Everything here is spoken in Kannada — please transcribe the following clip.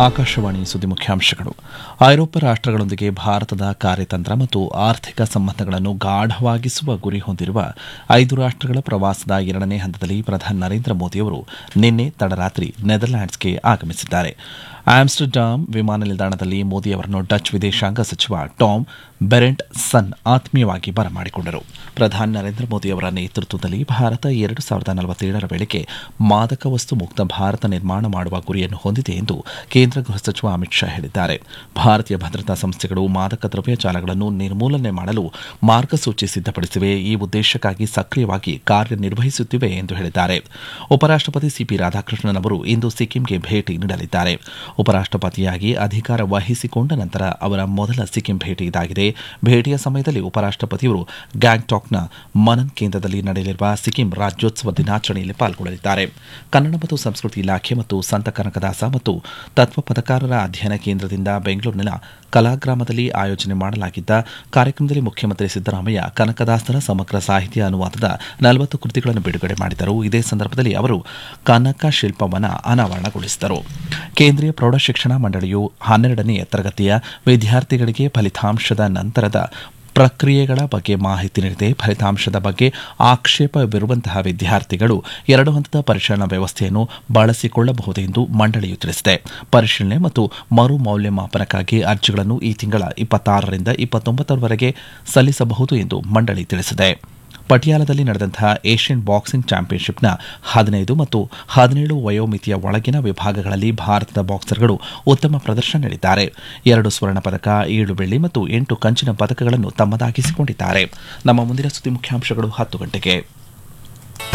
ಆಕಾಶವಾಣಿ ಸುದ್ದಿ ಮುಖ್ಯಾಂಶಗಳು ಐರೋಪ್ಯ ರಾಷ್ಟ್ರಗಳೊಂದಿಗೆ ಭಾರತದ ಕಾರ್ಯತಂತ್ರ ಮತ್ತು ಆರ್ಥಿಕ ಸಂಬಂಧಗಳನ್ನು ಗಾಢವಾಗಿಸುವ ಗುರಿ ಹೊಂದಿರುವ ಐದು ರಾಷ್ಟ್ರಗಳ ಪ್ರವಾಸದ ಎರಡನೇ ಹಂತದಲ್ಲಿ ಪ್ರಧಾನಿ ನರೇಂದ್ರ ಮೋದಿಯವರು ನಿನ್ನೆ ತಡರಾತ್ರಿ ನೆದರ್ಲ್ಯಾಂಡ್ಸ್ಗೆ ಆಗಮಿಸಿದ್ದಾರೆ ಆಮ್ಸ್ಟರ್ಡಾಮ್ ವಿಮಾನ ನಿಲ್ದಾಣದಲ್ಲಿ ಮೋದಿ ಅವರನ್ನು ಡಚ್ ವಿದೇಶಾಂಗ ಸಚಿವ ಟಾಮ್ ಬೆರೆಂಟ್ ಸನ್ ಆತ್ಮೀಯವಾಗಿ ಬರಮಾಡಿಕೊಂಡರು ಪ್ರಧಾನಿ ನರೇಂದ್ರ ಮೋದಿ ಅವರ ನೇತೃತ್ವದಲ್ಲಿ ಭಾರತ ಎರಡು ಸಾವಿರದ ನಲವತ್ತೇಳರ ವೇಳೆಗೆ ಮಾದಕ ವಸ್ತು ಮುಕ್ತ ಭಾರತ ನಿರ್ಮಾಣ ಮಾಡುವ ಗುರಿಯನ್ನು ಹೊಂದಿದೆ ಎಂದು ಕೇಂದ್ರ ಗೃಹ ಸಚಿವ ಅಮಿತ್ ಶಾ ಹೇಳಿದ್ದಾರೆ ಭಾರತೀಯ ಭದ್ರತಾ ಸಂಸ್ಥೆಗಳು ಮಾದಕ ದ್ರವ್ಯ ಜಾಲಗಳನ್ನು ನಿರ್ಮೂಲನೆ ಮಾಡಲು ಮಾರ್ಗಸೂಚಿ ಸಿದ್ದಪಡಿಸಿವೆ ಈ ಉದ್ದೇಶಕ್ಕಾಗಿ ಸಕ್ರಿಯವಾಗಿ ಕಾರ್ಯನಿರ್ವಹಿಸುತ್ತಿವೆ ಎಂದು ಹೇಳಿದ್ದಾರೆ ಉಪರಾಷ್ಟಪತಿ ಸಿಪಿ ರಾಧಾಕೃಷ್ಣನ್ ಅವರು ಇಂದು ಸಿಕ್ಕಿಂಗೆ ಭೇಟಿ ನೀಡಲಿದ್ದಾರೆ ಉಪರಾಷ್ಟಪತಿಯಾಗಿ ಅಧಿಕಾರ ವಹಿಸಿಕೊಂಡ ನಂತರ ಅವರ ಮೊದಲ ಸಿಕ್ಕಿಂ ಭೇಟಿ ಇದಾಗಿದೆ ಭೇಟಿಯ ಸಮಯದಲ್ಲಿ ಉಪರಾಷ್ಟಪತಿಯವರು ಗ್ಯಾಂಗ್ಟಾಕ್ನ ಮನನ್ ಕೇಂದ್ರದಲ್ಲಿ ನಡೆಯಲಿರುವ ಸಿಕ್ಕಿಂ ರಾಜ್ಯೋತ್ಸವ ದಿನಾಚರಣೆಯಲ್ಲಿ ಪಾಲ್ಗೊಳ್ಳಲಿದ್ದಾರೆ ಕನ್ನಡ ಮತ್ತು ಸಂಸ್ಕೃತಿ ಇಲಾಖೆ ಮತ್ತು ಸಂತ ಕನಕದಾಸ ಮತ್ತು ತತ್ವ ಪದಕಾರರ ಅಧ್ಯಯನ ಕೇಂದ್ರದಿಂದ ಬೆಂಗಳೂರಿನ ಕಲಾಗ್ರಾಮದಲ್ಲಿ ಆಯೋಜನೆ ಮಾಡಲಾಗಿದ್ದ ಕಾರ್ಯಕ್ರಮದಲ್ಲಿ ಮುಖ್ಯಮಂತ್ರಿ ಸಿದ್ದರಾಮಯ್ಯ ಕನಕದಾಸರ ಸಮಗ್ರ ಸಾಹಿತ್ಯ ಅನುವಾದದ ನಲವತ್ತು ಕೃತಿಗಳನ್ನು ಬಿಡುಗಡೆ ಮಾಡಿದರು ಇದೇ ಸಂದರ್ಭದಲ್ಲಿ ಅವರು ಕನಕ ಶಿಲ್ಪವನ ಅನಾವರಣಗೊಳಿಸಿದರು ಕೇಂದ್ರೀಯ ಪ್ರೌಢಶಿಕ್ಷಣ ಮಂಡಳಿಯು ಹನ್ನೆರಡನೇ ತರಗತಿಯ ವಿದ್ಯಾರ್ಥಿಗಳಿಗೆ ಫಲಿತಾಂಶದ ನಂತರದ ಪ್ರಕ್ರಿಯೆಗಳ ಬಗ್ಗೆ ಮಾಹಿತಿ ನೀಡಿದೆ ಫಲಿತಾಂಶದ ಬಗ್ಗೆ ಆಕ್ಷೇಪವಿರುವಂತಹ ವಿದ್ಯಾರ್ಥಿಗಳು ಎರಡು ಹಂತದ ಪರಿಶೀಲನಾ ವ್ಯವಸ್ಥೆಯನ್ನು ಬಳಸಿಕೊಳ್ಳಬಹುದೆಂದು ಮಂಡಳಿಯು ತಿಳಿಸಿದೆ ಪರಿಶೀಲನೆ ಮತ್ತು ಮರು ಮೌಲ್ಯಮಾಪನಕ್ಕಾಗಿ ಅರ್ಜಿಗಳನ್ನು ಈ ತಿಂಗಳ ಇಪ್ಪತ್ತಾರರಿಂದ ಇಪ್ಪತ್ತೊಂಬತ್ತರವರೆಗೆ ಸಲ್ಲಿಸಬಹುದು ಎಂದು ಮಂಡಳಿ ತಿಳಿಸಿದೆ ಪಟಿಯಾಲದಲ್ಲಿ ನಡೆದಂತಹ ಏಷ್ಯನ್ ಬಾಕ್ಸಿಂಗ್ ಚಾಂಪಿಯನ್ಶಿಪ್ನ ಹದಿನೈದು ಮತ್ತು ಹದಿನೇಳು ವಯೋಮಿತಿಯ ಒಳಗಿನ ವಿಭಾಗಗಳಲ್ಲಿ ಭಾರತದ ಬಾಕ್ಸರ್ಗಳು ಉತ್ತಮ ಪ್ರದರ್ಶನ ನೀಡಿದ್ದಾರೆ ಎರಡು ಸ್ವರ್ಣ ಪದಕ ಏಳು ಬೆಳ್ಳಿ ಮತ್ತು ಎಂಟು ಕಂಚಿನ ಪದಕಗಳನ್ನು ತಮ್ಮದಾಗಿಸಿಕೊಂಡಿದ್ದಾರೆ ನಮ್ಮ ಮುಂದಿನ ಸುದ್ದಿ ಮುಖ್ಯಾಂಶಗಳು ಹತ್ತು ಗಂಟೆಗೆ